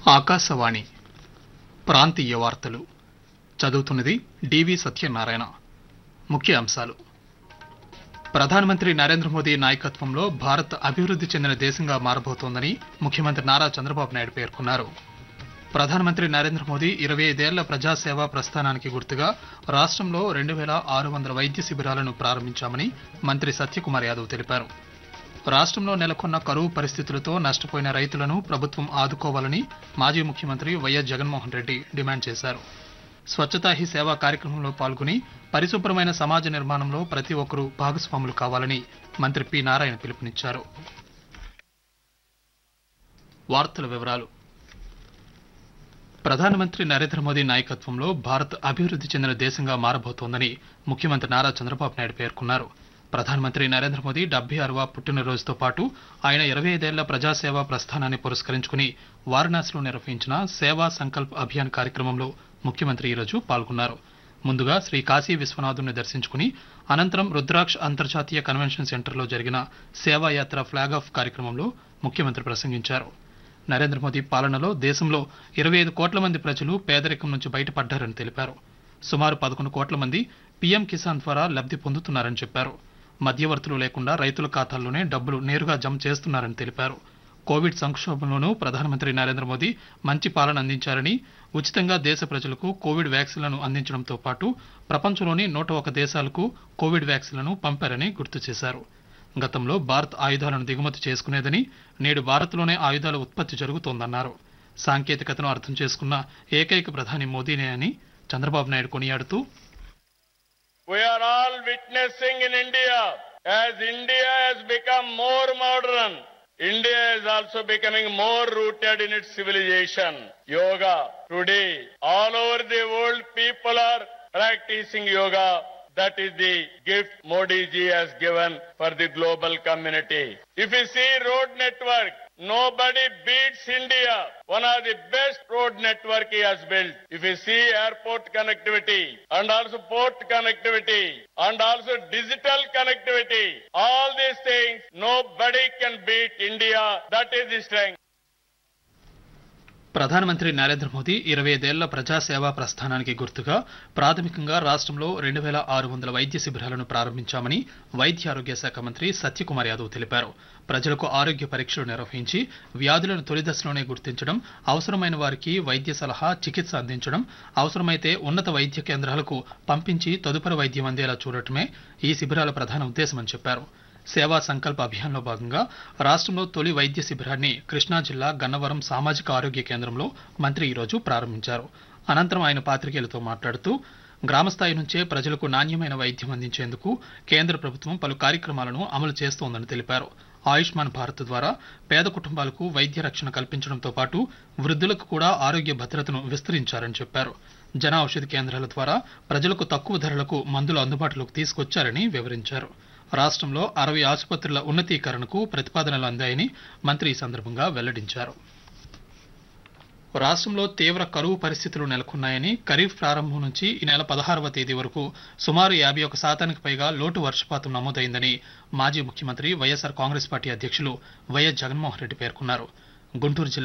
ఆకాశవాణి ప్రాంతీయ వార్తలు చదువుతున్నది డివి సత్యనారాయణ ముఖ్య అంశాలు ప్రధానమంత్రి నరేంద్ర మోదీ నాయకత్వంలో భారత్ అభివృద్ధి చెందిన దేశంగా మారబోతోందని ముఖ్యమంత్రి నారా చంద్రబాబు నాయుడు పేర్కొన్నారు ప్రధానమంత్రి నరేంద్ర మోదీ ఇరవై ఐదేళ్ల ప్రజాసేవా ప్రస్థానానికి గుర్తుగా రాష్ట్రంలో రెండు వేల ఆరు వందల వైద్య శిబిరాలను ప్రారంభించామని మంత్రి సత్యకుమార్ యాదవ్ తెలిపారు రాష్ట్రంలో నెలకొన్న కరువు పరిస్థితులతో నష్టపోయిన రైతులను ప్రభుత్వం ఆదుకోవాలని మాజీ ముఖ్యమంత్రి వైఎస్ జగన్మోహన్ రెడ్డి డిమాండ్ చేశారు స్వచ్ఛతా హీ సేవా కార్యక్రమంలో పాల్గొని పరిశుభ్రమైన సమాజ నిర్మాణంలో ప్రతి ఒక్కరూ భాగస్వాములు కావాలని మంత్రి పి నారాయణ పిలుపునిచ్చారు వార్తల వివరాలు ప్రధానమంత్రి నరేంద్ర మోదీ నాయకత్వంలో భారత్ అభివృద్ధి చెందిన దేశంగా మారబోతోందని ముఖ్యమంత్రి నారా చంద్రబాబు నాయుడు పేర్కొన్నారు ప్రధానమంత్రి నరేంద్ర మోదీ డెబ్బై ఆరవ పుట్టినరోజుతో పాటు ఆయన ఇరవై ఐదేళ్ల ప్రజాసేవా ప్రస్థానాన్ని పురస్కరించుకుని వారణాసిలో నిర్వహించిన సేవా సంకల్ప్ అభియాన్ కార్యక్రమంలో ముఖ్యమంత్రి ఈరోజు పాల్గొన్నారు ముందుగా శ్రీ కాశీ విశ్వనాథుని దర్శించుకుని అనంతరం రుద్రాక్ష్ అంతర్జాతీయ కన్వెన్షన్ సెంటర్లో జరిగిన సేవాయాత్ర ఫ్లాగ్ ఆఫ్ కార్యక్రమంలో ముఖ్యమంత్రి ప్రసంగించారు నరేంద్ర మోదీ పాలనలో దేశంలో ఇరవై ఐదు కోట్ల మంది ప్రజలు పేదరికం నుంచి బయటపడ్డారని తెలిపారు సుమారు పదకొండు కోట్ల మంది పీఎం కిసాన్ ద్వారా లబ్ధి పొందుతున్నారని చెప్పారు మధ్యవర్తులు లేకుండా రైతుల ఖాతాల్లోనే డబ్బులు నేరుగా జమ చేస్తున్నారని తెలిపారు కోవిడ్ సంక్షోభంలోనూ ప్రధానమంత్రి నరేంద్ర మోదీ మంచి పాలన అందించారని ఉచితంగా దేశ ప్రజలకు కోవిడ్ వ్యాక్సిన్లను అందించడంతో పాటు ప్రపంచంలోని నూట ఒక దేశాలకు కోవిడ్ వ్యాక్సిన్లను పంపారని గుర్తు చేశారు గతంలో భారత్ ఆయుధాలను దిగుమతి చేసుకునేదని నేడు భారత్లోనే ఆయుధాల ఉత్పత్తి జరుగుతోందన్నారు సాంకేతికతను అర్థం చేసుకున్న ఏకైక ప్రధాని మోదీనే అని చంద్రబాబు నాయుడు కొనియాడుతూ We are all witnessing in India as India has become more modern. India is also becoming more rooted in its civilization. Yoga. Today, all over the world, people are practicing yoga. That is the gift Modi ji has given for the global community. If you see road network, nobody beats India. One of the best road network he has built. If you see airport connectivity and also port connectivity and also digital connectivity, all these things, nobody can beat India. That is the strength. ప్రధానమంత్రి నరేంద్ర మోదీ ఇరవై ఐదేళ్ల ప్రజాసేవా ప్రస్థానానికి గుర్తుగా ప్రాథమికంగా రాష్ట్రంలో రెండు వేల ఆరు వందల వైద్య శిబిరాలను ప్రారంభించామని వైద్య ఆరోగ్య శాఖ మంత్రి సత్యకుమార్ యాదవ్ తెలిపారు ప్రజలకు ఆరోగ్య పరీక్షలు నిర్వహించి వ్యాధులను తొలి దశలోనే గుర్తించడం అవసరమైన వారికి వైద్య సలహా చికిత్స అందించడం అవసరమైతే ఉన్నత వైద్య కేంద్రాలకు పంపించి తదుపరి వైద్యం అందేలా చూడటమే ఈ శిబిరాల ప్రధాన ఉద్దేశమని చెప్పారు సేవా సంకల్ప అభియాన్లో భాగంగా రాష్ట్రంలో తొలి వైద్య శిబిరాన్ని కృష్ణా జిల్లా గన్నవరం సామాజిక ఆరోగ్య కేంద్రంలో మంత్రి ఈరోజు ప్రారంభించారు అనంతరం ఆయన పాత్రికేయులతో మాట్లాడుతూ గ్రామస్థాయి నుంచే ప్రజలకు నాణ్యమైన వైద్యం అందించేందుకు కేంద్ర ప్రభుత్వం పలు కార్యక్రమాలను అమలు చేస్తోందని తెలిపారు ఆయుష్మాన్ భారత్ ద్వారా పేద కుటుంబాలకు వైద్య రక్షణ కల్పించడంతో పాటు వృద్ధులకు కూడా ఆరోగ్య భద్రతను విస్తరించారని చెప్పారు జన ఔషధి కేంద్రాల ద్వారా ప్రజలకు తక్కువ ధరలకు మందులు అందుబాటులోకి తీసుకొచ్చారని వివరించారు రాష్ట్రంలో అరవై ఆసుపత్రుల ఉన్నతీకరణకు ప్రతిపాదనలు అందాయని మంత్రి ఈ సందర్భంగా వెల్లడించారు రాష్ట్రంలో తీవ్ర కరువు పరిస్థితులు నెలకొన్నాయని ఖరీఫ్ ప్రారంభం నుంచి ఈ నెల పదహారవ తేదీ వరకు సుమారు యాభై ఒక శాతానికి పైగా లోటు వర్షపాతం నమోదైందని మాజీ ముఖ్యమంత్రి వైఎస్ఆర్ కాంగ్రెస్ పార్టీ అధ్యక్షులు వైఎస్ జగన్మోహన్ రెడ్డి పేర్కొన్నారు గుంటూరు జిల్లా